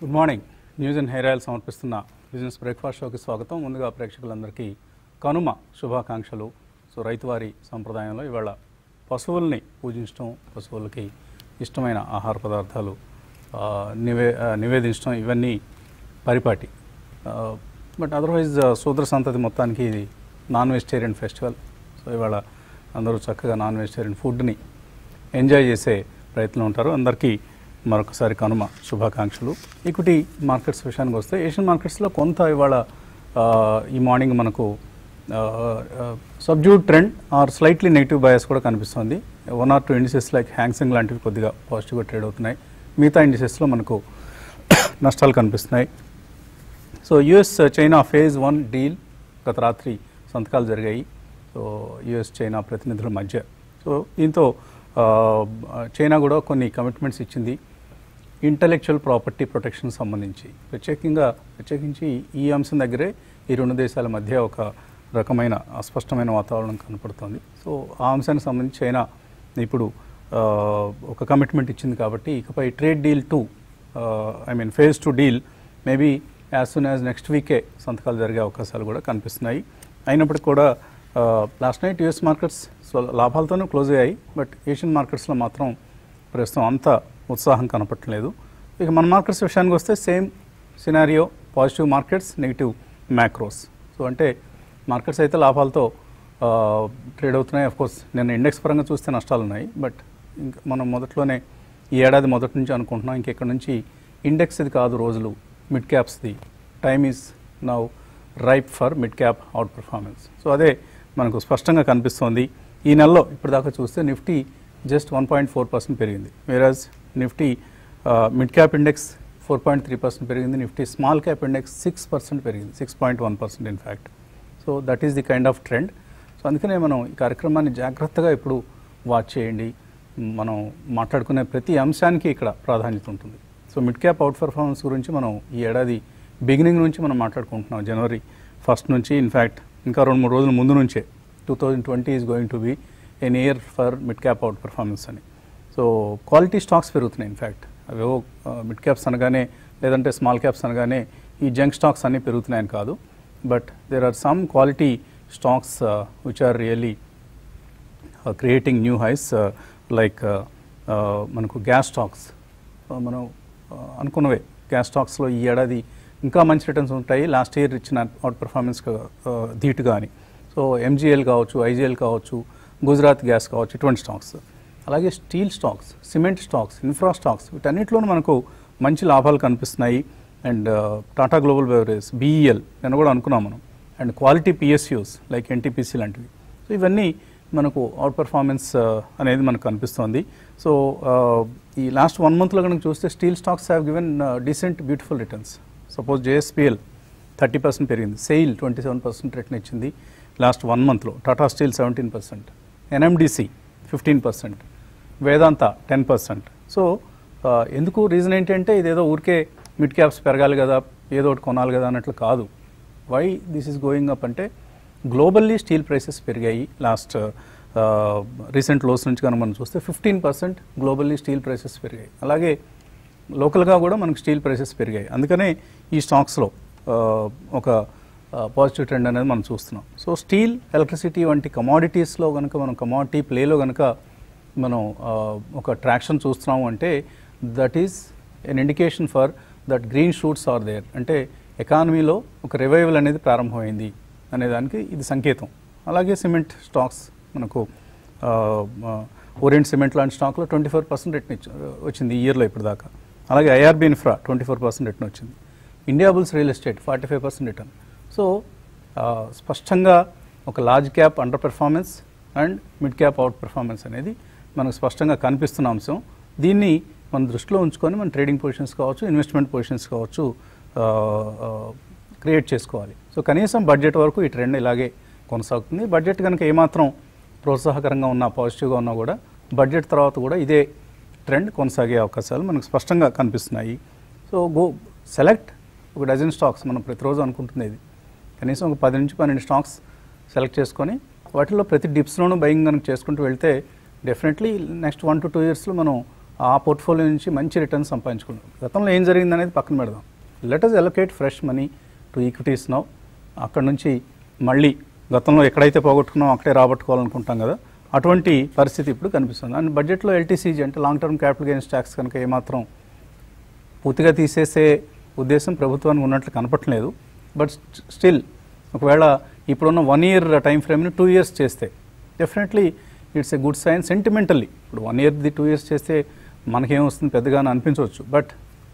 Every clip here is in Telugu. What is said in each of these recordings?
Good morning news and hair oil సమర్పిస్తున్న బిజినెస్ బ్రేక్ఫాస్ట్ షోకి స్వాగతం ముందుగా ప్రేక్షకులందరికీ కనుమ శుభాకాంక్షలు సో రైతువారి సంప్రదాయంలో ఇవాళ పశువుల్ని పూజించడం పశువులకి ఇష్టమైన ఆహార పదార్థాలు ఆ, నివే ఆ, నివేదించడం ఇవన్నీ పరిపాటి బట్ అదర్వైజ్ శూద్ర సంతతి మొత్తానికి ఇది నాన్ వెజిటేరియన్ ఫెస్టివల్ సో ఇవాళ అందరూ చక్కగా నాన్ వెజిటేరియన్ ఫుడ్ని ఎంజాయ్ చేసే ప్రయత్నం ఉంటారు అందరికీ మరొకసారి కనుమ శుభాకాంక్షలు ఈక్విటీ మార్కెట్స్ విషయానికి వస్తే ఏషియన్ మార్కెట్స్లో కొంత ఇవాళ ఆ, ఈ మార్నింగ్ మనకు subdued trend or slightly negative bias కూడా కనిపిస్తుంది one or two indices like Hang Seng లాంటివి కొద్దిగా పాజిటివ్గా ట్రేడ్ అవుతున్నాయి మిగతా ఇండిసెస్లో మనకు నష్టాలు కనిపిస్తున్నాయి so US China phase one deal గత రాత్రి సంతకాలు జరిగాయి సో యుఎస్ చైనా ప్రతినిధుల మధ్య సో దీంతో ఆ, చైనా కూడా కొన్ని కమిట్మెంట్స్ ఇచ్చింది ఇంటలెక్చువల్ ప్రాపర్టీ ప్రొటెక్షన్ సంబంధించి ప్రత్యేకంగా ప్రత్యేకించి ఈ అంశం దగ్గరే ఈ రెండు దేశాల మధ్య ఒక రకమైన అస్పష్టమైన వాతావరణం కనపడుతుంది సో ఆ అంశానికి సంబంధించి చైనా ఇప్పుడు ఆ, ఒక కమిట్మెంట్ ఇచ్చింది కాబట్టి ఇకపై trade deal two I mean phase two deal maybe as soon as next వీకే సంతకాలు జరిగే అవకాశాలు కూడా కనిపిస్తున్నాయి అయినప్పటికీ కూడా last night US markets so లాభాలతోనే క్లోజ్ అయ్యాయి బట్ ఏషియన్ మార్కెట్స్లో మాత్రం ప్రస్తుతం అంత ఉత్సాహం కనపట్టలేదు ఇక మన మార్కెట్స్ విషయానికి వస్తే same scenario positive markets negative macros so అంటే మార్కెట్స్ అయితే లాభాలతో ట్రేడ్ అవుతున్నాయి అఫ్ కోర్స్ నేను ఇండెక్స్ పరంగా చూస్తే నష్టాలు ఉన్నాయి బట్ ఇంకా మనం మొదట్లోనే ఈ ఏడాది మొదటి నుంచి అనుకుంటున్నాం ఇంకెక్కడ నుంచి ఇండెక్స్ ఇది కాదు రోజులు మిడ్ క్యాప్స్ది time is now ripe for mid cap out performance so అదే మనకు స్పష్టంగా కనిపిస్తోంది ఈ నెలలో ఇప్పటిదాకా చూస్తే Nifty just one point four percent పెరిగింది whereas Nifty mid cap index four point three percent పెరిగింది Nifty small cap index six percent పెరిగింది six point one percent in fact so that is the kind of trend so అందుకనే మనం ఈ కార్యక్రమాన్ని జాగ్రత్తగా ఇప్పుడు వాచ్ చేయండి మనం మాట్లాడుకునే ప్రతి అంశానికి ఇక్కడ ప్రాధాన్యత ఉంటుంది so mid cap out performance గురించి మనం ఈ ఏడాది బిగినింగ్ నుంచి మనం మాట్లాడుకుంటున్నాం జనవరి ఫస్ట్ నుంచి ఇన్ఫ్యాక్ట్ ఇంకా రెండు మూడు రోజుల ముందు నుంచే two thousand twenty is going to be an year for mid cap out performance అని సో క్వాలిటీ స్టాక్స్ పెరుగుతున్నాయి ఇన్ఫ్యాక్ట్ అవేవో మిడ్ క్యాప్స్ అనగానే లేదంటే స్మాల్ క్యాప్స్ అనగానే ఈ జంక్ స్టాక్స్ అన్నీ పెరుగుతున్నాయని కాదు but there are some quality stocks which are really creating new highs like మనకు గ్యాస్ స్టాక్స్ మనం uh, అనుకున్నవే గ్యాస్ స్టాక్స్లో ఈ ఏడాది ఇంకా మంచి రిటర్న్స్ ఉంటాయి లాస్ట్ ఇయర్ ఇచ్చిన అవుట్ పర్ఫార్మెన్స్ ధీటుగా అని సో ఎంజీఎల్ కావచ్చు ఐజీఎల్ కావచ్చు గుజరాత్ గ్యాస్ కావచ్చు ఇటువంటి స్టాక్స్ అలాగే steel stocks cement stocks infra stocks వీటన్నిటిలోనూ మనకు మంచి లాభాలు కనిపిస్తున్నాయి and Tata Global Beverage BEL నేను కూడా అనుకున్నాం మనం and quality PSUs like NTPC లాంటివి సో ఇవన్నీ మనకు అవుట్ పర్ఫార్మెన్స్ అనేది మనకు కనిపిస్తోంది సో ఈ లాస్ట్ వన్ మంత్లో కనుక చూస్తే steel stocks have given decent beautiful returns suppose JSPL thirty percent పెరిగింది SAIL twenty seven percent return ఇచ్చింది లాస్ట్ వన్ మంత్లో Tata steel seventeen percent NMDC fifteen percent Vedanta ten percent so ఎందుకు రీజన్ ఏంటంటే ఇదేదో ఊరికే మిడ్ క్యాప్స్ పెరగాలి కదా ఏదో ఒకటి కొనాలి కదా అన్నట్లు కాదు why this is going up అంటే గ్లోబల్లీ స్టీల్ ప్రైసెస్ పెరిగాయి లాస్ట్ రీసెంట్ లోస్ నుంచి కనుక మనం చూస్తే fifteen percent globally steel prices పెరిగాయి అలాగే లోకల్గా కూడా మనకు స్టీల్ ప్రైసెస్ పెరిగాయి అందుకనే ఈ స్టాక్స్లో ఒక పాజిటివ్ ట్రెండ్ అనేది మనం చూస్తున్నాం సో స్టీల్ ఎలక్ట్రిసిటీ వంటి కమాడిటీస్లో కనుక మనం కమాడిటీ ప్లేలో కనుక మనం ఆ, ఒక ట్రాక్షన్ చూస్తున్నాము అంటే that is an indication for that green shoots are there అంటే ఎకానమీలో ఒక రివైవల్ అనేది ప్రారంభమైంది అనే దానికి ఇది సంకేతం అలాగే సిమెంట్ స్టాక్స్ మనకు ఆ, ఆ, ఓరియంట్ సిమెంట్ లాంటి స్టాక్లో ట్వంటీ ఫోర్ పర్సెంట్ రిటర్న్ ఇచ్చి వచ్చింది ఈ ఇయర్లో ఇప్పుడు దాకా అలాగే IRB infra twenty four percent return వచ్చింది Indiabulls real estate forty five percent return so ఆ, స్పష్టంగా ఒక large cap under performance and mid cap out performance అనేది మనకు స్పష్టంగా కనిపిస్తున్న అంశం దీన్ని మన దృష్టిలో ఉంచుకొని మన ట్రేడింగ్ పొజిషన్స్ కావచ్చు ఇన్వెస్ట్మెంట్ పొజిషన్స్ కావచ్చు క్రియేట్ చేసుకోవాలి సో కనీసం బడ్జెట్ వరకు ఈ ట్రెండ్ ఇలాగే కొనసాగుతుంది బడ్జెట్ కనుక ఏమాత్రం ప్రోత్సాహకరంగా ఉన్నా పాజిటివ్గా ఉన్నా కూడా బడ్జెట్ తర్వాత కూడా ఇదే ట్రెండ్ కొనసాగే అవకాశాలు మనకు స్పష్టంగా కనిపిస్తున్నాయి సో గో సెలెక్ట్ ఒక డజన్ స్టాక్స్ మనం ప్రతిరోజు అనుకుంటుంది ఇది కనీసం ఒక పది నుంచి పన్నెండు స్టాక్స్ సెలెక్ట్ చేసుకొని వాటిలో ప్రతి డిప్స్లోనూ బయింగ్ కనుక చేసుకుంటూ వెళ్తే definitely next one to two ఇయర్స్లో మనం ఆ పోర్ట్ఫోలియో నుంచి మంచి రిటర్న్స్ సంపాదించుకున్నాం గతంలో ఏం జరిగింది అనేది పక్కన పెడదాం let us allocate fresh money to equities now అక్కడ నుంచి మళ్ళీ గతంలో ఎక్కడైతే పోగొట్టుకున్నాం అక్కడే రాబట్టుకోవాలనుకుంటాం కదా అటువంటి పరిస్థితి ఇప్పుడు కనిపిస్తుంది అండ్ బడ్జెట్లో ఎల్టీసీజీ అంటే long term capital gains tax కనుక ఏమాత్రం పూర్తిగా తీసేసే ఉద్దేశం ప్రభుత్వానికి ఉన్నట్లు కనపట్లేదు బట్ స్టిల్ ఒకవేళ ఇప్పుడున్న వన్ ఇయర్ టైం ఫ్రేమ్ని టూ ఇయర్స్ చేస్తే definitely it's a good sign sentimentally ఇప్పుడు వన్ ఇయర్ది టూ ఇయర్స్ చేస్తే మనకేం వస్తుంది పెద్దగా అని అనిపించవచ్చు బట్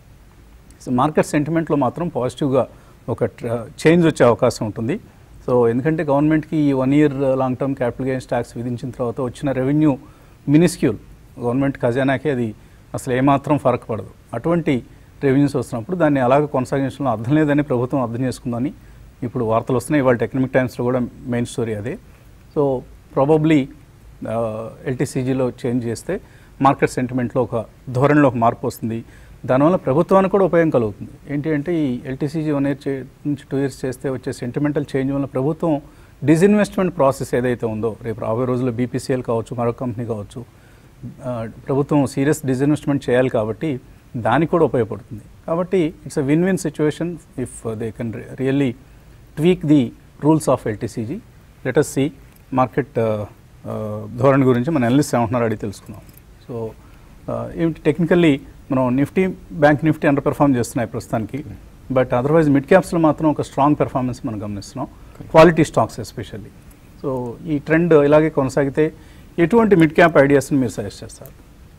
మార్కెట్ సెంటిమెంట్లో మాత్రం పాజిటివ్గా ఒక చేంజ్ వచ్చే అవకాశం ఉంటుంది సో ఎందుకంటే గవర్నమెంట్కి ఈ one year long term capital gains tax విధించిన తర్వాత వచ్చిన రెవెన్యూ మినిస్క్యూల్ గవర్నమెంట్ ఖజానాకి అది అసలు ఏమాత్రం ఫరక్ పడదు అటువంటి రెవెన్యూస్ వస్తున్నప్పుడు దాన్ని అలాగ కొనసాగించడంలో అర్థం లేదని ప్రభుత్వం అర్థం చేసుకుందని ఇప్పుడు వార్తలు వస్తున్నాయి ఇవాళ ఎకనామిక్ టైమ్స్లో కూడా మెయిన్ స్టోరీ అదే సో ప్రాబబ్లీ ఎల్టీసీజీలో చేంజ్ చేస్తే మార్కెట్ సెంటిమెంట్లో ఒక ధోరణిలో ఒక మార్పు వస్తుంది దానివల్ల ప్రభుత్వానికి కూడా ఉపయోగం కలుగుతుంది ఏంటి అంటే ఈ ఎల్టీసీజీ వన్ ఇయర్ నుంచి టూ ఇయర్స్ చేస్తే వచ్చే సెంటిమెంటల్ చేంజ్ వల్ల ప్రభుత్వం డిజిన్వెస్ట్మెంట్ ప్రాసెస్ ఏదైతే ఉందో రేపు రాబోయే రోజుల్లో బీపీసీఎల్ కావచ్చు మరొక కంపెనీ కావచ్చు ఆ, ప్రభుత్వం సీరియస్ డిజిన్వెస్ట్మెంట్ చేయాలి కాబట్టి దానికి కూడా ఉపయోగపడుతుంది కాబట్టి it's a win win situation if they can really tweak the rules of LTCG let us see market ధోరణి గురించి మన ఎనలిస్ట్ ఏమంటున్నారు అడిగి తెలుసుకుందాం సో ఏమిటి టెక్నికల్లీ మనం Nifty bank Nifty underperform చేస్తున్నాయి ప్రస్తుతానికి బట్ అదర్వైజ్ మిడ్ క్యాప్స్లో మాత్రం ఒక స్ట్రాంగ్ పెర్ఫార్మెన్స్ మనం గమనిస్తున్నాం క్వాలిటీ స్టాక్స్ ఎస్పెషల్లీ సో ఈ ట్రెండ్ ఇలాగే కొనసాగితే ఎటువంటి మిడ్ క్యాప్ ఐడియాస్ని మీరు సజెస్ట్ చేస్తారు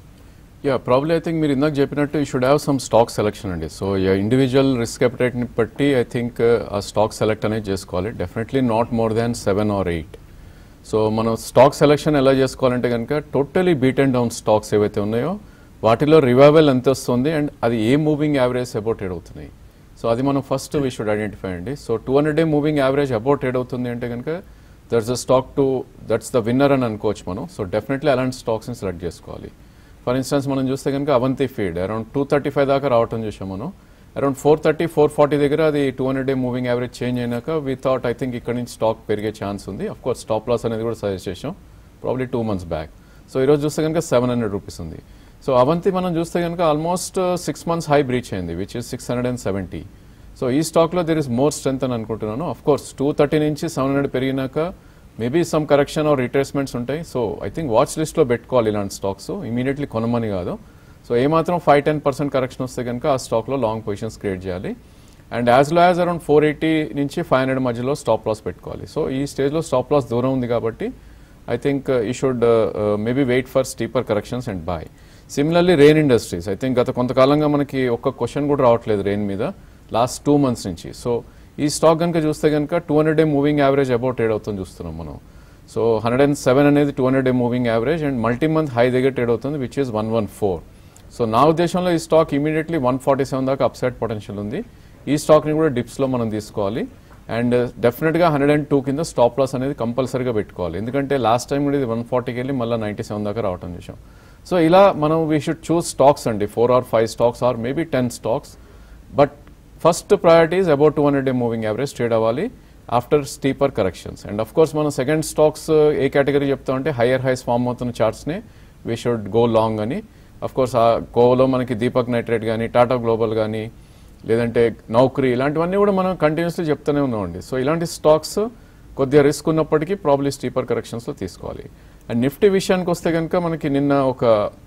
యా ప్రాబ్లీ ఐ థింక్ మీరు ఇందాక చెప్పినట్టు you should have some stock selection అండి సో ఇండివిజువల్ రిస్క్ ని బట్టి ఐ థింక్ ఆ స్టాక్ సెలెక్ట్ అనేది చేసుకోవాలి definitely not more than seven or eight so మనం స్టాక్ సెలెక్షన్ ఎలా చేసుకోవాలంటే కనుక totally beat and down stocks ఏవైతే ఉన్నాయో వాటిలో రివైవల్ ఎంత వస్తుంది అండ్ అది ఏ మూవింగ్ యావరేజ్ అబౌట్ ట్రేడ్ అవుతున్నాయి సో అది మనం ఫస్ట్ వీ షుడ్ ఐడెంటిఫై అండి so two hundred day moving average about trade అవుతుంది అంటే కనుక that's the stock to that's the winner అని అనుకోవచ్చు మనం సో డెఫినెట్లీ అలాంటి స్టాక్స్ని సెలెక్ట్ చేసుకోవాలి ఫర్ ఇన్స్టెన్స్ మనం చూస్తే కనుక Avanti feed around two thirty five దాకా రావటం చూసాం మనం around four thirty four forty దగ్గర అది two hundred day moving average change అయినాక వి థాట్ ఐ థింక్ ఇక్కడ నుంచి స్టాక్ పెరిగే ఛాన్స్ ఉంది అఫ్ కోర్స్ స్టాప్ లాస్ అనేది కూడా సజెస్ట్ చేసాం probably two months back so ఈరోజు చూస్తే కనుక సెవెన్ హండ్రెడ్ రూపీస్ ఉంది సో అవంతి మనం చూస్తే కనుక almost six months high breach అయింది which is six hundred and seventy so ఈ స్టాక్లో దెర్ ఇస్ మోర్ స్ట్రెంత్ అని అనుకుంటున్నాను అఫ్ కోర్స్ టూ థర్టీ నుంచి సెవెన్ హండ్రెడ్ పెరిగినాక maybe some correction or retracements ఉంటాయి సో ఐ థింక్ వాచ్ లిస్ట్లో పెట్టుకోవాలి ఇలాంటి స్టాక్స్ ఇమీడియట్లీ కొనమని కాదు సో ఏమాత్రం ఫైవ్ టెన్ పర్సెంట్ కరెక్షన్ వస్తే కనుక ఆ స్టాక్లో లాంగ్ పొజిషన్స్ క్రియేట్ చేయాలి and as low as around four eighty నుంచి ఫైవ్ హండ్రెడ్ మధ్యలో స్టాప్ లాస్ పెట్టుకోవాలి సో ఈ స్టేజ్లో స్టాప్ లాస్ దూరం ఉంది కాబట్టి ఐ థింక్ ఈ should maybe wait for steeper corrections and buy similarly Rain Industries I think గత కొంతకాలంగా మనకి ఒక్క క్వశ్చన్ కూడా రావట్లేదు రెయిన్ మీద లాస్ట్ టూ మంత్స్ నుంచి సో ఈ స్టాక్ కనుక చూస్తే కనుక two hundred day moving average about trade అవుతుంది చూస్తున్నాం మనం సో హండ్రెడ్ అండ్ సెవెన్ అనేది two hundred day moving average and multi month high దగ్గర ట్రేడ్ అవుతుంది which is one one four so నా ఉద్దేశంలో ఈ stock immediately one forty seven దాకా అప్సైడ్ పొటెన్షియల్ ఉంది ఈ స్టాక్ని కూడా డిప్స్లో మనం తీసుకోవాలి అండ్ డెఫినెట్గా హండ్రెడ్ అండ్ టూ కింద స్టాప్ లాస్ అనేది కంపల్సరీగా పెట్టుకోవాలి ఎందుకంటే లాస్ట్ టైం కూడా ఇది వన్ ఫార్టీకి వెళ్ళి మళ్ళీ నైంటీ సెవెన్ దాకా రావటం చూసాం సో ఇలా మనం వీ షుడ్ చూస్ స్టాక్స్ అండి four or five stocks or maybe ten stocks but first priority is about two hundred day moving average trade అవ్వాలి after steeper corrections and of course మనం సెకండ్ స్టాక్స్ ఏ కేటగిరీ చెప్తామంటే హయ్యర్ హైస్ ఫామ్ అవుతున్న చార్ట్స్ని వీ షుడ్ గో లాంగ్ అని అఫ్ కోర్స్ ఆ కోవలో మనకి దీపక్ నైట్రేట్ కానీ టాటా గ్లోబల్ కానీ లేదంటే నౌకరీ ఇలాంటివన్నీ కూడా మనం కంటిన్యూస్లీ చెప్తూనే ఉన్నామండి సో ఇలాంటి స్టాక్స్ కొద్దిగా రిస్క్ ఉన్నప్పటికీ ప్రాబ్లీ స్టీపర్ కరెక్షన్స్లో తీసుకోవాలి అండ్ నిఫ్టీ విషయానికి వస్తే కనుక మనకి నిన్న ఒక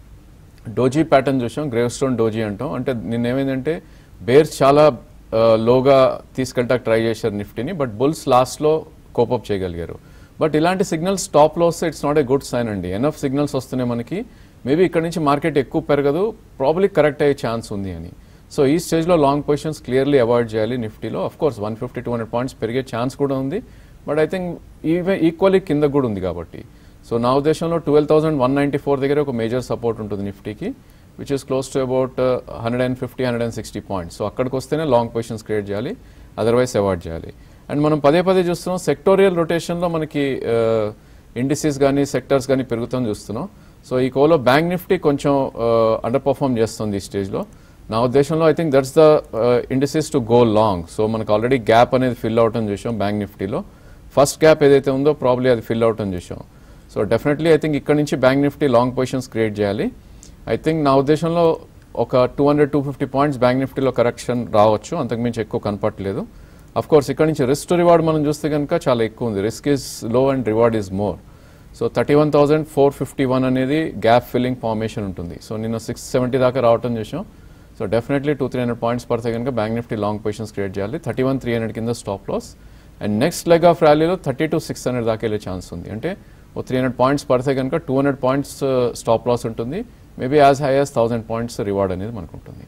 డోజీ ప్యాటర్న్ చూసాం గ్రేవ్ స్టోన్ డోజీ అంటాం అంటే నిన్న ఏమైందంటే బేర్స్ చాలా ఆ, లోగా తీసుకెళ్ళటానికి ట్రై చేశారు నిఫ్టీని బట్ బుల్స్ లాస్ట్లో కోపప్ చేయగలిగారు బట్ ఇలాంటి సిగ్నల్స్ టాప్లో వస్తే it's not a good sign అండి ఎనఫ్ సిగ్నల్స్ వస్తున్నాయి మనకి మేబీ ఇక్కడ నుంచి మార్కెట్ ఎక్కువ పెరగదు ప్రాబ్లీ కరెక్ట్ అయ్యే ఛాన్స్ ఉంది అని సో ఈ స్టేజ్లో లాంగ్ పొజిషన్స్ క్లియర్లీ అవాయిడ్ చేయాలి నిఫ్టీలో of course one fifty two hundred points పెరిగే ఛాన్స్ కూడా ఉంది but I think even equally కింద కూడా ఉంది కాబట్టి సో నా ఉద్దేశంలో twelve thousand one ninety four దగ్గర ఒక మేజర్ సపోర్ట్ ఉంటుంది నిఫ్టీకి which is close to about hundred and fifty hundred and sixty points so అక్కడికి వస్తేనే లాంగ్ పొజిషన్స్ క్రియేట్ చేయాలి అదర్వైజ్ అవాయిడ్ చేయాలి అండ్ మనం పదే పదే చూస్తున్నాం సెక్టోరియల్ రొటేషన్లో మనకి ఇండిసీస్ కానీ సెక్టర్స్ కానీ పెరుగుతాం చూస్తున్నాం సో ఈ కోలో బ్యాంక్ నిఫ్టీ కొంచెం అండర్ పర్ఫామ్ చేస్తుంది ఈ స్టేజ్లో నా ఉద్దేశంలో I think that's the indices to go long so మనకు ఆల్రెడీ గ్యాప్ అనేది ఫిల్ అవటం చూసాం బ్యాంక్ నిఫ్టీలో ఫస్ట్ గ్యాప్ ఏదైతే ఉందో ప్రాబ్లీ అది ఫిల్ అవటం చూసాం సో డెఫినెట్లీ ఐ థింక్ ఇక్కడ నుంచి bank Nifty long positions create చేయాలి ఐ థింక్ నా ఉద్దేశంలో ఒక two hundred two fifty points bank నిఫ్టీలో కరెక్షన్ రావచ్చు అంతకుమించి ఎక్కువ కనపట్లేదు అఫ్ కోర్స్ ఇక్కడ నుంచి రిస్క్ టు రివార్డ్ మనం చూస్తే కనుక చాలా ఎక్కువ ఉంది risk is low and reward is more so thirty one thousand four fifty one అనేది గ్యాప్ ఫిల్లింగ్ ఫార్మేషన్ ఉంటుంది సో నిన్న సిక్స్ సెవెంటీ దాకా రావటం చూసాం so definitely two three hundred points పడితే కనుక bank Nifty long positions create చేయాలి థర్టీ వన్ త్రీ హండ్రెడ్ కింద stop loss and next leg of ర్యాలీలో థర్టీ టు సిక్స్ హండ్రెడ్ దాకా వెళ్ళే ఛాన్స్ ఉంది అంటే ఓ త్రీ హండ్రెడ్ పాయింట్స్ పడితే కనుక two hundred points stop loss ఉంటుంది maybe as high as thousand points reward అనేది మనకు ఉంటుంది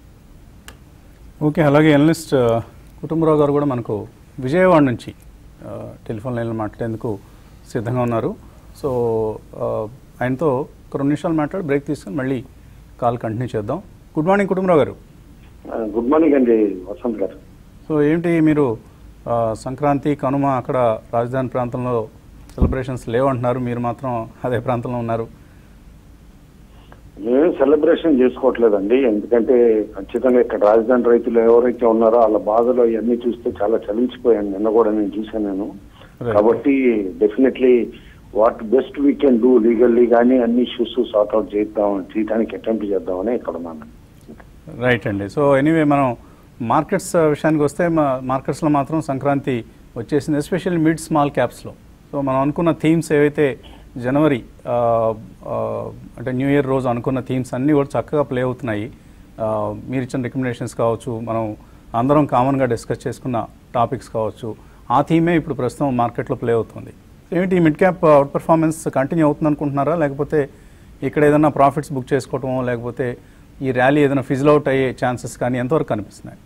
ఓకే అలాగే ఎనలిస్ట్ కుటుంబరావు గారు కూడా మనకు విజయవాడ నుంచి ఆ, టెలిఫోన్ లైన్లో మాట్లాడేందుకు సిద్ధంగా ఉన్నారు సో ఆ, ఆయనతో ఒక రెండు నిమిషాలు మాట్లాడి బ్రేక్ తీసుకొని మళ్ళీ కాల్ కంటిన్యూ చేద్దాం గుడ్ మార్నింగ్ కుటుంబరావు గారు గుడ్ మార్నింగ్ అండి వసంత్ గారు సో ఏంటి మీరు ఆ, సంక్రాంతి కనుమ అక్కడ రాజధాని ప్రాంతంలో సెలబ్రేషన్స్ లేవంటున్నారు మీరు మాత్రం అదే ప్రాంతంలో ఉన్నారు మేము సెలబ్రేషన్ చేసుకోవట్లేదండి ఎందుకంటే ఖచ్చితంగా ఇక్కడ రాజధాని రైతులు ఎవరైతే ఉన్నారో వాళ్ళ బాధలో ఇవన్నీ చూస్తే చాలా చలించిపోయాను నిన్న కూడా నేను చూశాను నేను Right. కాబట్టి definitely what best we can do legally కానీ అన్ని ఇష్యూస్ సార్ట్అవుట్ చేద్దాం చేయడానికి అటెంప్ట్ చేద్దామని ఇక్కడ ఉన్నాను రైట్ అండి సో ఎనీవే మనం మార్కెట్స్ విషయానికి వస్తే మా మార్కెట్స్లో మాత్రం సంక్రాంతి వచ్చేసింది ఎస్పెషల్లీ మిడ్ స్మాల్ క్యాప్స్లో సో మనం అనుకున్న థీమ్స్ ఏవైతే జనవరి ఆ, ఆ, అంటే న్యూ ఇయర్ రోజు అనుకున్న థీమ్స్ అన్నీ కూడా చక్కగా ప్లే అవుతున్నాయి ఆ, మీరు ఇచ్చిన రికమెండేషన్స్ కావచ్చు మనం అందరం కామన్గా డిస్కస్ చేసుకున్న టాపిక్స్ కావచ్చు ఆ థీమే ఇప్పుడు ప్రస్తుతం మార్కెట్లో ప్లే అవుతుంది ఏంటి mid cap out outperformance continue అవుతుంది అనుకుంటున్నారా లేకపోతే ఇక్కడ ఏదైనా ప్రాఫిట్స్ బుక్ చేసుకోవటమో లేకపోతే ఈ ర్యాలీ ఏదైనా ఫిజిల్ అవుట్ అయ్యే ఛాన్సెస్ కానీ ఎంతవరకు కనిపిస్తున్నాయి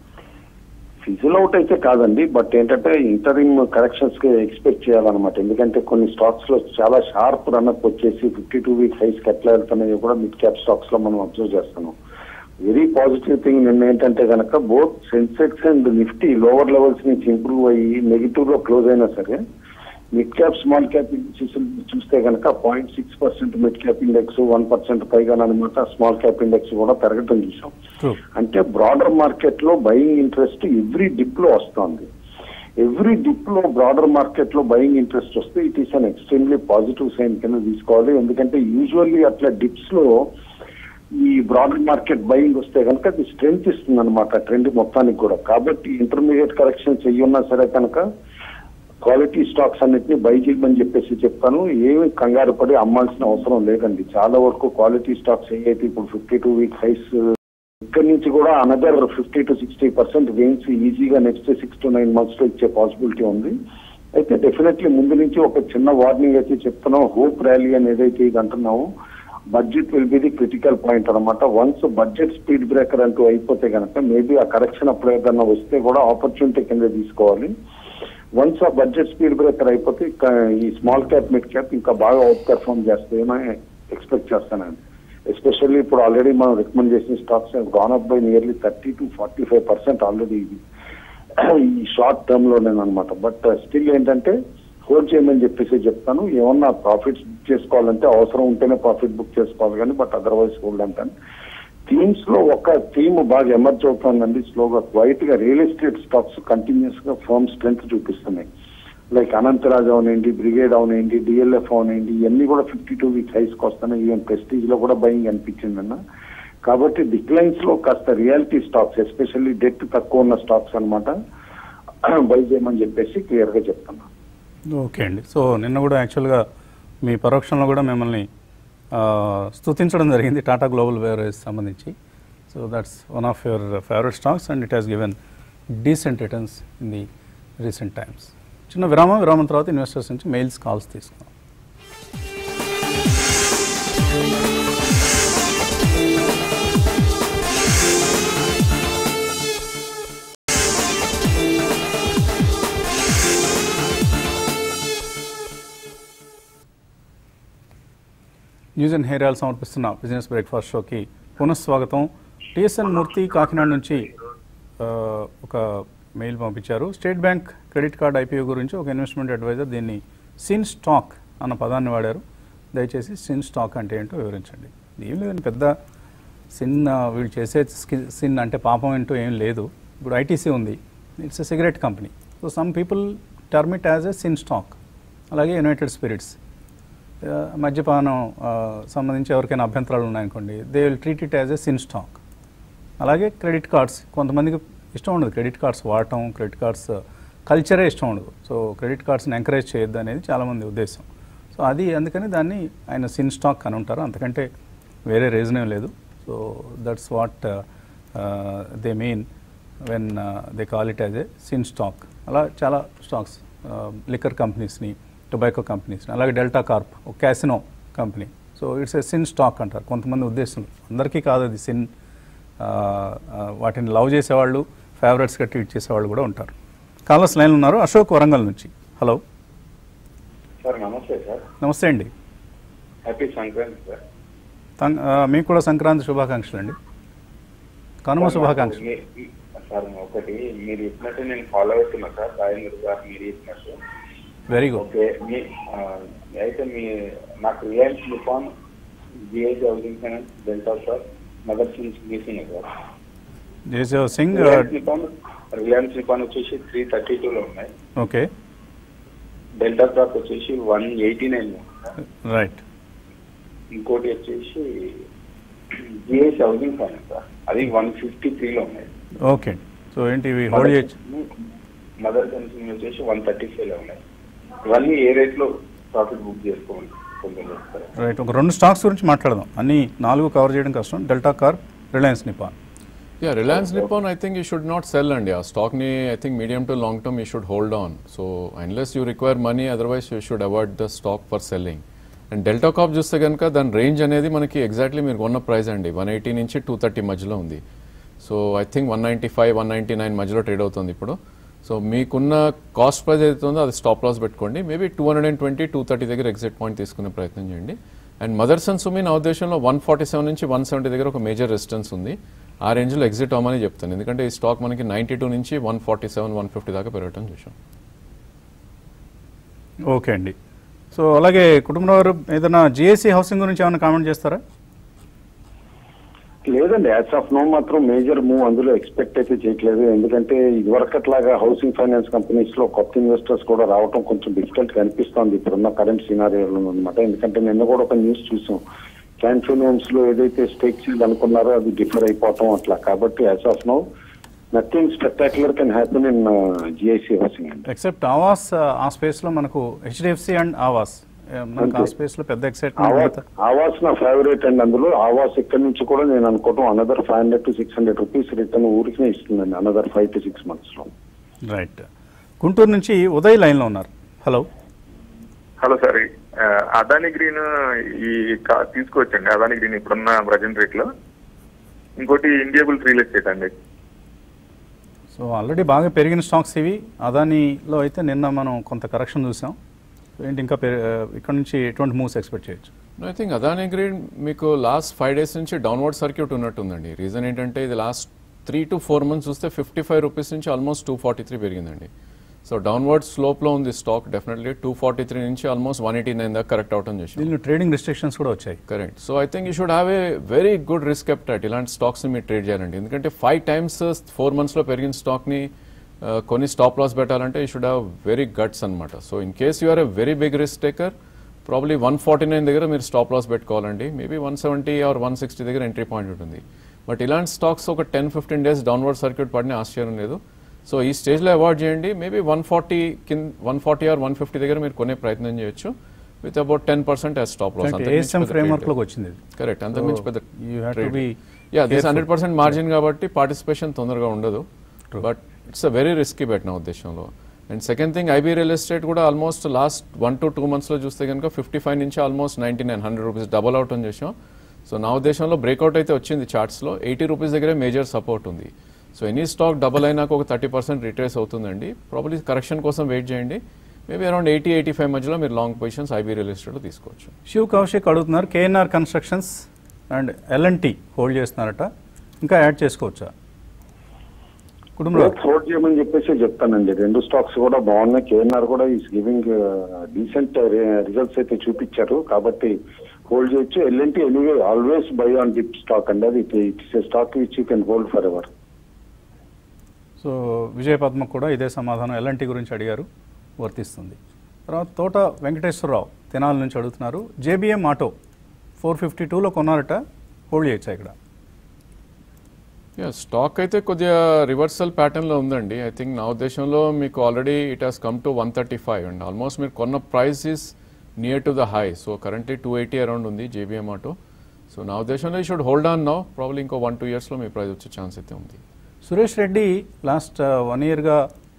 ఫిజిల్ అవుట్ అయితే కాదండి బట్ ఏంటంటే ఇంటరిమ్ కరెక్షన్స్ కి ఎక్స్పెక్ట్ చేయాలన్నమాట ఎందుకంటే కొన్ని స్టాక్స్ లో చాలా షార్ప్ రన్అప్ వచ్చేసి ఫిఫ్టీ టూ వీక్స్ హైస్ ఎట్లా వెళ్తున్నాయో కూడా మిడ్ క్యాప్ స్టాక్స్ లో మనం అబ్జర్వ్ చేస్తున్నాం వెరీ పాజిటివ్ థింగ్ నిన్న ఏంటంటే కనుక both Sensex and Nifty lower levels నుంచి ఇంప్రూవ్ అయ్యి నెగిటివ్ లో క్లోజ్ అయినా సరే mid cap small cap indexes చూస్తే కనుక point six percent mid cap index one percent పైగా అనమాట స్మాల్ క్యాప్ ఇండెక్స్ కూడా పెరగటం చూసాం ట్రూ అంటే బ్రాడర్ మార్కెట్ లో బయింగ్ ఇంట్రెస్ట్ ఎవ్రీ డిప్ లో వస్తుంది ఎవ్రీ డిప్ లో బ్రాడర్ మార్కెట్ లో బయింగ్ ఇంట్రెస్ట్ వస్తే it is an extremely positive sign కింద తీసుకోవాలి ఎందుకంటే యూజువల్లీ అట్లా డిప్స్ లో ఈ బ్రాడర్ మార్కెట్ బయింగ్ వస్తే కనుక అది స్ట్రెంత్ ఇస్తుంది అనమాట ట్రెండ్ మొత్తానికి కూడా కాబట్టి ఇంటర్మీడియట్ కరెక్షన్ చెయ్యున్నా సరే కనుక క్వాలిటీ స్టాక్స్ అన్నిటిని బై చేయమని చెప్పేసి చెప్తాను ఏమి కంగారు పడి అమ్మాల్సిన అవసరం లేదండి చాలా వరకు క్వాలిటీ స్టాక్స్ ఏవైతే ఇప్పుడు ఫిఫ్టీ టూ వీక్ హైస్ ఇక్కడ నుంచి కూడా another fifty to sixty percent gains ఈజీగా next six to nine months లో ఇచ్చే పాసిబిలిటీ ఉంది అయితే డెఫినెట్లీ ముందు నుంచి ఒక చిన్న వార్నింగ్ అయితే చెప్తున్నాం హోప్ ర్యాలీ అని ఏదైతే ఇది అంటున్నామో budget will be the critical point అనమాట వన్స్ బడ్జెట్ స్పీడ్ బ్రేకర్ అంటూ అయిపోతే కనుక మేబీ ఆ కరెక్షన్ అప్పుడు ఏదన్నా వస్తే కూడా ఆపర్చునిటీ కింద తీసుకోవాలి వన్స్ ఆ బడ్జెట్ స్పీడ్ బ్రేకర్ అయిపోతే ఇక ఈ స్మాల్ క్యాప్ మిడ్ క్యాప్ ఇంకా బాగా అవుట్ పెర్ఫార్మ్ చేస్తాయని ఎక్స్పెక్ట్ చేస్తానండి ఎస్పెషల్లీ ఇప్పుడు ఆల్రెడీ మనం రికమెండ్ చేసిన stocks gone up by nearly thirty to forty five percent already ఇది ఈ షార్ట్ టర్మ్ లోనే అనమాట బట్ స్టిల్ ఏంటంటే హోల్డ్ చేయమని చెప్పేసి చెప్తాను ఏమన్నా ప్రాఫిట్స్ బుక్ చేసుకోవాలంటే అవసరం ఉంటేనే ప్రాఫిట్ బుక్ చేసుకోవాలి కానీ బట్ అదర్వైజ్ హోల్డ్ అంటాను థీమ్స్ లో ఒక థీమ్ బాగా ఎమర్జ్ అవుతుందండి స్లోగా క్వైట్ గా రియల్ ఎస్టేట్ స్టాక్స్ కంటిన్యూస్ గా ఫర్మ్ స్ట్రెంత్ చూపిస్తున్నాయి లైక్ అనంతరాజ్ అవనండి బ్రిగేడ్ అవనండి డిఎల్ఎఫ్ అవనండి ఇవన్నీ కూడా ఫిఫ్టీ టూ వీక్స్ హైస్ కి వస్తున్నాయి ఈవెన్ ప్రెస్టీజ్ లో కూడా బయింగ్ అనిపించింది అన్న కాబట్టి డిక్లైన్స్ లో కాస్త రియాలిటీ స్టాక్స్ ఎస్పెషల్లీ డెట్ తక్కువ ఉన్న స్టాక్స్ అన్నమాట బై చేయమని చెప్పేసి క్లియర్ గా చెప్తున్నా ఓకే అండి సో నిన్న కూడా యాక్చువల్గా మీ పరోక్షంలో కూడా మిమ్మల్ని ఆ, స్తుతించడం జరిగింది టాటా గ్లోబల్ వేరేజ్ సంబంధించి so that's one of your favourite stocks and it has given decent returns in the recent times చిన్న విరామం విరామం తర్వాత ఇన్వెస్టర్స్ నుంచి మెయిల్స్ కాల్స్ తీసుకున్నాం న్యూస్ అండ్ హెయిర్ ఆయిల్ సమర్పిస్తున్న బిజినెస్ బ్రేక్ఫాస్ట్ షోకి పునఃస్వాగతం టిఎస్ఎన్ మూర్తి కాకినాడ నుంచి ఆ, ఒక మెయిల్ పంపించారు State Bank credit card IPO గురించి ఒక ఇన్వెస్ట్మెంట్ అడ్వైజర్ దీన్ని సిన్ స్టాక్ అన్న పదాన్ని వాడారు దయచేసి సిన్ స్టాక్ అంటే ఏంటో వివరించండి ఏం లేదండి పెద్ద సిన్ ఆ, వీళ్ళు చేసే స్కి- సిన్ అంటే పాపం ఏంటో ఏం లేదు ఇప్పుడు ఐటీసీ ఉంది it's a cigarette company so some people term it as a sin stock అలాగే యునైటెడ్ స్పిరిట్స్ ఆ, మద్యపానం ఆ, సంబంధించి ఎవరికైనా అభ్యంతరాలు ఉన్నాయనుకోండి they will treat it as a sin stock అలాగే క్రెడిట్ కార్డ్స్ కొంతమందికి ఇష్టం ఉండదు క్రెడిట్ కార్డ్స్ వాడటం క్రెడిట్ కార్డ్స్ కల్చరే ఇష్టం ఉండదు సో క్రెడిట్ కార్డ్స్ని ఎంకరేజ్ చేయొద్దు అనేది చాలామంది ఉద్దేశం సో అది అందుకని దాన్ని ఆయన సిన్ స్టాక్ అని ఉంటారు అంతకంటే వేరే రీజన్ ఏం లేదు so that's what they mean when they call it as a sin stock అలా చాలా స్టాక్స్ లిక్కర్ కంపెనీస్ని టొబాకో కంపెనీస్ని అలాగే డెల్టా కార్ప్ ఒక casino company so it's a sin stock అంటారు కొంతమంది ఉద్దేశం అందరికీ కాదు అది సిన్ ఆ, ఆ, వాటిని లవ్ చేసేవాళ్ళు ఫేవరెట్స్గా ట్రీట్ చేసేవాళ్ళు కూడా ఉంటారు కాలర్స్ లైన్ ఉన్నారు అశోక్ వరంగల్ నుంచి హలో సార్ నమస్తే సార్ నమస్తే అండి హ్యాపీ సంక్రాంతి సార్ తం- ఆ, మీకు కూడా సంక్రాంతి శుభాకాంక్షలు అండి కనుమ శుభాకాంక్షలు మీ- మీ- సార్ ఒకటి మీరు చెప్పినట్టు నేను ఫాలో అవుతున్నా సార్ రాజేంద్ర గారు మీరు చెప్పినట్టు వెరీ గుడ్ ఓకే మీ ఆ, అయితే మీ నాకు Reliance Nippon GIC housing finance Delta sir Motherson తీసుకున్నాయి సార్ జయసేవ్ సింగ్ రిలయన్స్ లిపాన్ రిలయన్స్ లిపాన్ వచ్చేసి త్రీ థర్టీ టూలో ఉన్నాయి ఓకే డెల్టా క్రాప్ వచ్చేసి వన్ ఎయిటీ నైన్ రైట్ ఇంకోటి వచ్చేసి జిఐసి హౌసింగ్ ఫైనాన్స్ సార్ అది వన్ ఫిఫ్టీ త్రీలో ఉన్నాయి ఓకే సో ఏంటి ఇవి హోల్డ్ చేయొచ్చు మదర్ కన్సూమ్ వచ్చేసి వన్ థర్టీ ఫైవ్ లో ఉన్నాయి ఇవన్నీ ఏ రేట్ లో ప్రాఫిట్ బుక్ చేసుకోవాలి కొంచెం చెప్తారా రైట్ ఒక రెండు స్టాక్స్ గురించి మాట్లాడదాం అన్ని నాలుగు కవర్ చేయడం కష్టం Delta Corp Reliance Nippon yeah Reliance Nippon I think you should not sell అండి ఆ స్టాక్ని I think medium to long term you should hold on so unless you require money otherwise you should avoid the stock for selling and Delta Corp చూస్తే కనుక దాని రేంజ్ అనేది మనకి ఎగ్జాక్ట్లీ మీరు కొన్న ప్రైస్ అండి వన్ ఎయిటీ నుంచి టూ థర్టీ మధ్యలో ఉంది so I think one ninety five one ninety nine మధ్యలో ట్రేడ్ అవుతుంది ఇప్పుడు సో మీకున్న కాస్ట్ ప్రైస్ ఏదైతే ఉందో అది స్టాప్ లాస్ పెట్టుకోండి maybe two hundred and twenty two thirty దగ్గర ఎగ్జిట్ పాయింట్ తీసుకునే ప్రయత్నం చేయండి అండ్ మదర్సన్ సుమి నా ఉద్దేశంలో వన్ ఫార్టీ సెవెన్ నుంచి వన్ సెవెంటీ దగ్గర ఒక మేజర్ రెసిస్టెన్స్ ఉంది ఆ రేంజ్లో ఎగ్జిట్ అవ్వమని చెప్తాను ఎందుకంటే ఈ స్టాక్ మనకి నైంటీ టూ నుంచి one forty seven one fifty దాకా పెరగటం చూసాం ఓకే అండి సో అలాగే కుటుంబంలో వారు ఏదైనా జిఎస్సి హౌసింగ్ గురించి ఏమైనా కామెంట్ చేస్తారా లేదండి యాజ్ ఆఫ్ నో మాత్రం మేజర్ మూవ్ అందులో ఎక్స్పెక్ట్ అయితే చేయట్లేదు ఎందుకంటే ఇదివరకట్లాగా హౌసింగ్ ఫైనాన్స్ కంపెనీస్ లో కొత్త ఇన్వెస్టర్స్ కూడా రావడం కొంచెం డిఫికల్ట్ కనిపిస్తోంది ఇప్పుడున్న కరెంట్ సినారియోలో అనమాట ఎందుకంటే నిన్న కూడా ఒక న్యూస్ చూసాం క్యాన్ ఫైనాన్స్ లో ఏదైతే స్టేక్స్ అనుకున్నారో అది డిఫర్ అయిపోవటం అట్లా కాబట్టి as of now nothing spectacular can happen in GIC housing అండి ఎక్సెప్ట్ ఆవాస్ ఆ స్పేస్ లో మనకు హెచ్డిఎఫ్సి అండ్ ఆవాస్ ఏ, మనకు ఆ అంతే. స్పేస్ లో పెద్ద ఆవాస్ ఎక్సైట్మెంట్ ఆవాస్ నా ఫేవరెట్ అండి అందులో ఆవాస్ ఇక్కడి నుంచి కూడా నేను అనుకోవటం another five hundred to six hundred rupees return ఊరికినే ఇస్తుందండి another five to six months లో రైట్ గుంటూరు నుంచి ఉదయ్ లైన్ లో ఉన్నారు హలో హలో సార్ ఆ, అదాని గ్రీన్ ఈ కా- తీసుకోవచ్చండి అదాని గ్రీన్ ఇప్పుడున్న ప్రజెంట్ రేట్ లో ఇంకోటి ఇండియబుల్ రియల్ ఎస్టేట్ అండి సో ఆల్రెడీ బాగా పెరిగిన స్టాక్స్ ఇవి అదానిలో అయితే నిన్న మనం కొంత కరెక్షన్ చూసాం సో ఏంటి ఇంకా పెరి- ఇక్కడ నుంచి ఎటువంటి మూవ్స్ ఎక్స్పెక్ట్ చేయొచ్చు ఐ థింక్ అదాని గ్రీడ్ మీకు లాస్ట్ ఫైవ్ డేస్ నుంచి డౌన్వర్డ్ సర్క్యూట్ ఉన్నట్టుందండి రీజన్ ఏంటంటే ఇది last three to four months చూస్తే ఫిఫ్టీ ఫైవ్ రూపీస్ నుంచి ఆల్మోస్ట్ టూ ఫార్టీ త్రీ పెరిగిందండి సో డౌన్వర్డ్ స్లోప్లో ఉంది stock definitely two forty three నుంచి ఆల్మోస్ట్ వన్ ఎయిటీ నైన్ దాకా కరెక్ట్ అవటం చేసాం దీనిలో ట్రేడింగ్ రిస్ట్రిక్షన్స్ కూడా వచ్చాయి correct so I think you should have a very good risk appetite ఇలాంటి స్టాక్స్ని మీరు ట్రేడ్ చేయాలండి ఎందుకంటే ఫైవ్ టైమ్స్ ఫోర్ మంత్స్లో పెరిగిన స్టాక్ని కొన్ని స్టాప్ లాస్ పెట్టాలంటే you should have very guts అనమాట so in case you are a very big risk taker probably one forty nine దగ్గర మీరు స్టాప్ లాస్ పెట్టుకోవాలండి maybe one seventy or one sixty దగ్గర ఎంట్రీ పాయింట్ ఉంటుంది బట్ ఇలాంటి స్టాక్స్ ఒక ten fifteen days downward circuit పడిన ఆశ్చర్యం లేదు సో ఈ స్టేజ్లో అవాయిడ్ చేయండి మేబీ వన్ ఫార్టీ కింద one forty or one fifty దగ్గర మీరు కొనే ప్రయత్నం చేయొచ్చు with about ten percent as stop loss ASM framework లోకి వచ్చింది ఇది. కరెక్ట్ అంతకు మించి పెద్ద you have to be yeah this careful. Hundred percent margin కాబట్టి పార్టిసిపేషన్ తొందరగా ఉండదు but it's uh very risky bet నా ఉద్దేశంలో and second thing IB real estate కూడా almost last one to two మంత్స్లో చూస్తే కనుక ఫిఫ్టీ ఫైవ్ నుంచి almost ninety nine hundred rupees double out అని చేసాం సో నా ఉద్దేశంలో బ్రేక్అవుట్ అయితే వచ్చింది చార్ట్స్లో ఎయిటీ రూపీస్ దగ్గరే మేజర్ సపోర్ట్ ఉంది సో ఎనీ స్టాక్ డబల్ అయినాక ఒక థర్టీ పర్సెంట్ రిట్రేస్ అవుతుందండి ప్రాబ్లీ కరెక్షన్ కోసం వెయిట్ చేయండి maybe around eighty eighty five మధ్యలో మీరు లాంగ్ పొజిషన్స్ ఐబీ రియల్ ఎస్టేట్లో తీసుకోవచ్చు శివ్ కౌశిక్ అడుగుతున్నారు KNR constructions and L&T hold చేస్తున్నారట ఇంకా యాడ్ చేసుకోవచ్చా కుటుంబంలో హోల్డ్ చేయమని చెప్పేసి చెప్తానండి రెండు స్టాక్స్ కూడా బాగున్నాయి కేఎన్ఆర్ కూడా ఈస్ గివింగ్ డీసెంట్ రిజల్ట్స్ అయితే చూపించారు కాబట్టి హోల్డ్ చేయొచ్చు L&T anyway always buy on dip stock అండి అది it's a stock which you can hold for ever so Vijaya Padma కూడా ఇదే సమాధానం ఎల్ఎన్టీ గురించి అడిగారు వర్తిస్తుంది తర్వాత తోట వెంకటేశ్వరరావు తెనాల నుంచి అడుగుతున్నారు జేబీఎం ఆటో ఫోర్ ఫిఫ్టీ టూలో కొన్నారట హోల్డ్ చేయొచ్చా ఇక్కడ యా స్టాక్ అయితే కొద్దిగా రివర్సల్ ప్యాటర్న్లో ఉందండి ఐ థింక్ నా ఉద్దేశంలో మీకు already it has come to one thirty five and almost మీరు కొన్న price is near to the high so currently two eighty around ఉంది జేబీఎం ఆటో సో నా ఉద్దేశంలో ఈ should hold on now probably ఇంకో వన్ టూ ఇయర్స్లో మీ ప్రైస్ వచ్చే ఛాన్స్ అయితే ఉంది సురేష్ రెడ్డి లాస్ట్ వన్ ఇయర్గా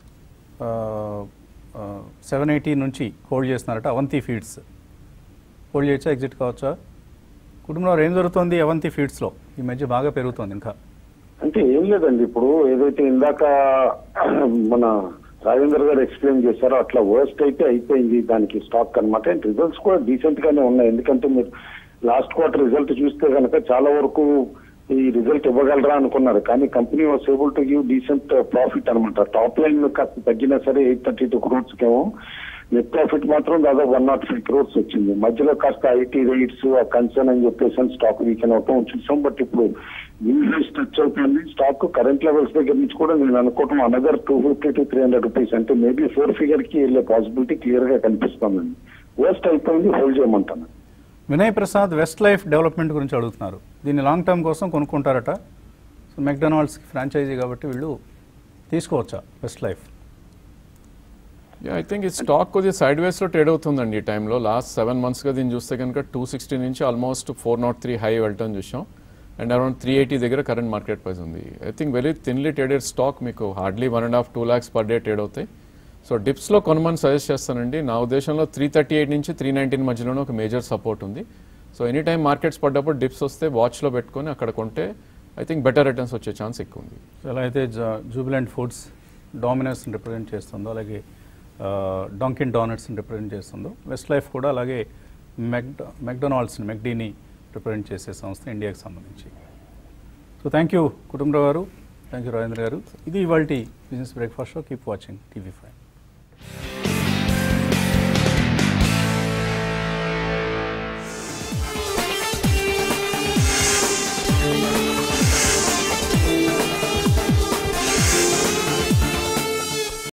సెవెన్ ఎయిటీ నుంచి హోల్డ్ చేస్తున్నారట అవంతి ఫీడ్స్ హోల్డ్ చేయొచ్చా ఎగ్జిట్ కావచ్చా కుటుంబంలో ఏం జరుగుతుంది అవంతి ఫీడ్స్లో ఈ మధ్య బాగా పెరుగుతోంది ఇంకా అంటే ఏం లేదండి ఇప్పుడు ఏదైతే ఇందాక మన రాజేందర్ గారు ఎక్స్ప్లెయిన్ చేశారో అట్లా వర్స్ట్ అయితే అయిపోయింది దానికి స్టాక్ అన్నమాట అండ్ రిజల్ట్స్ కూడా డీసెంట్ గానే ఉన్నాయి ఎందుకంటే మీరు లాస్ట్ క్వార్టర్ రిజల్ట్ చూస్తే కనుక చాలా వరకు ఈ రిజల్ట్ ఇవ్వగలరా అనుకున్నారు కానీ company was able to give decent profit అనమాట టాప్ లైన్ కాస్త తగ్గినా సరే ఎయిట్ థర్టీ టూ క్రోర్స్ కేమో నెట్ ప్రాఫిట్ మాత్రం దాదాపు వన్ నాట్ ఫైవ్ క్రోర్స్ వచ్చింది మధ్యలో కాస్త ఐటీ రేట్స్ ఆ కన్సర్న్ అని చెప్పేసి స్టాక్ వీకెన్ అవటం చూసాం బట్ ఇప్పుడు ఇంగ్లీష్ టచ్ అవుతుంది స్టాక్ కరెంట్ లెవెల్స్ దగ్గర నుంచి కూడా నేను అనుకోవటం another two fifty to three hundred rupees అంటే మేబీ ఫోర్ ఫిగర్ కి వెళ్ళే పాసిబిలిటీ క్లియర్ గా కనిపిస్తుందండి వర్స్ట్ అయిపోయింది హోల్డ్ చేయమంటాను Vinay Prasad Westlife development గురించి అడుగుతున్నారు దీన్ని లాంగ్ టర్మ్ కోసం కొనుక్కుంటారట సో మెక్డొనాల్డ్స్కి ఫ్రాంచైజీ కాబట్టి వీళ్ళు తీసుకోవచ్చా Westlife yeah I think ఈ స్టాక్ కొద్దిగా సైడ్ వేస్లో ట్రేడ్ అవుతుందండి ఈ టైంలో లాస్ట్ సెవెన్ మంత్స్గా దీన్ని చూస్తే కనుక టూ సిక్స్టీ నుంచి almost four naught three high వెళ్ళటం చూసాం అండ్ అరౌండ్ త్రీ ఎయిటీ దగ్గర కరెంట్ మార్కెట్ ప్రైస్ ఉంది I think very thinly traded stock మీకు hardly one and half two lakhs per day trade అవుతాయి సో డిప్స్లో కొనమని సజెస్ట్ చేస్తానండి నా ఉద్దేశంలో త్రీ థర్టీ ఎయిట్ నుంచి త్రీ నైన్టీన్ మధ్యలోనే ఒక మేజర్ సపోర్ట్ ఉంది సో ఎనీ టైం మార్కెట్స్ పడ్డప్పుడు డిప్స్ వస్తే వాచ్లో పెట్టుకొని అక్కడ కొంటే ఐ థింక్ బెటర్ రిటర్న్స్ వచ్చే ఛాన్స్ ఎక్కువ ఉంది ఎలా అయితే జూబిలెంట్ ఫుడ్స్ డామినర్స్ని రిప్రజెంట్ చేస్తుందో అలాగే డాంకిన్ డానట్స్ని రిప్రజెంట్ చేస్తుందో వెస్ట్ లైఫ్ కూడా అలాగే మెక్డ మెక్డొనాల్డ్స్ని మెక్డీని రిప్రజెంట్ చేసే సంస్థ ఇండియాకి సంబంధించి సో థ్యాంక్ యూ కుటుంబరావు గారు థ్యాంక్ యూ రాజేంద్ర గారు ఇది ఇవాళ business breakfast show keep watching TV five